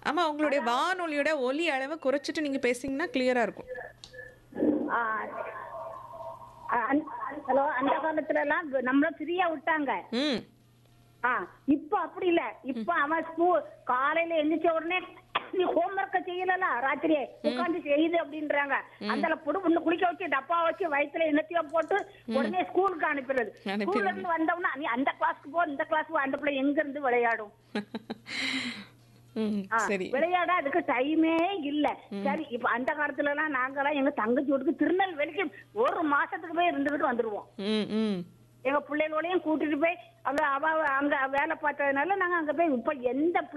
ஆமா உங்களுடைய வானொலியோட ஒலி அளவை குறைச்சிட்டு நீங்க பேசிங்கன்னா கிளியரா இருக்கும் ஆ, அ- ஹலோ அந்த காலத்துல எல்லாம் நம்மள ஃப்ரீயா விட்டாங்க ம் ஆ இப்ப அப்படி இல்ல இப்ப அவன் ஸ்கூல் காலையில எந்திரிச்ச உடனே நீ ஹோம்ஒர்க்க செய்யல ராத்திரியே உட்கார்ந்து செய்யுது அப்படின்றாங்க அந்த புடு புண்ணு குளிக்க வச்சு டப்பா வச்சு வயித்துல என்னத்தையோ போட்டு உடனே ஸ்கூலுக்கு அனுப்பிடுறது அனுப்பிடுறது. ஸ்கூல்ல இருந்து வந்தோம்னா நீ அந்த கிளாஸ்க்கு போ இந்த கிளாஸ் போ அந்த பிள்ளை எங்க இருந்து விளையாடும் ம் ஆ, சரி விளையாட அதுக்கு டைமே இல்ல சரி இப்ப அந்த காலத்துல எல்லாம் நாங்கெல்லாம் எங்க தங்கச்சி வீட்டுக்கு திருநெல்வேலிக்கு ஒரு மாசத்துக்கு போய் இருந்துகிட்டு வந்துருவோம் ம் ம் எங்க பிள்ளைகளோடையும் கூட்டிட்டு போய் அங்க அவ அங்க வேலை பார்த்ததுனால நாங்க அங்க போய் இப்ப எந்த